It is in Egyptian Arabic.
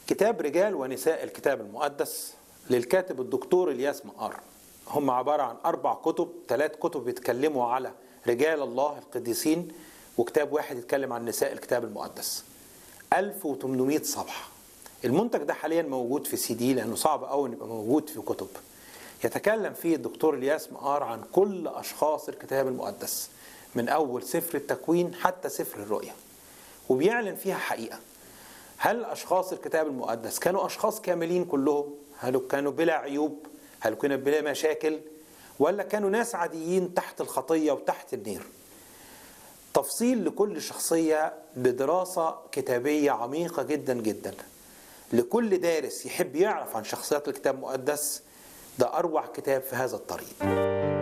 كتاب رجال ونساء الكتاب المقدس للكاتب الدكتور الياس مقار هم عبارة عن أربع كتب ثلاث كتب بيتكلموا على رجال الله القديسين وكتاب واحد يتكلم عن نساء الكتاب المقدس 1800 صفحة المنتج ده حاليا موجود في سي دي لأنه صعب قوي يبقى موجود في كتب يتكلم فيه الدكتور الياس مقار عن كل أشخاص الكتاب المقدس من أول سفر التكوين حتى سفر الرؤيا وبيعلن فيها حقيقة هل أشخاص الكتاب المقدس كانوا أشخاص كاملين كلهم؟ هل كانوا بلا عيوب؟ هل كانوا بلا مشاكل؟ ولا كانوا ناس عاديين تحت الخطية وتحت النير؟ تفصيل لكل شخصية بدراسة كتابية عميقة جدا جدا لكل دارس يحب يعرف عن شخصيات الكتاب المقدس ده أروع كتاب في هذا الطريق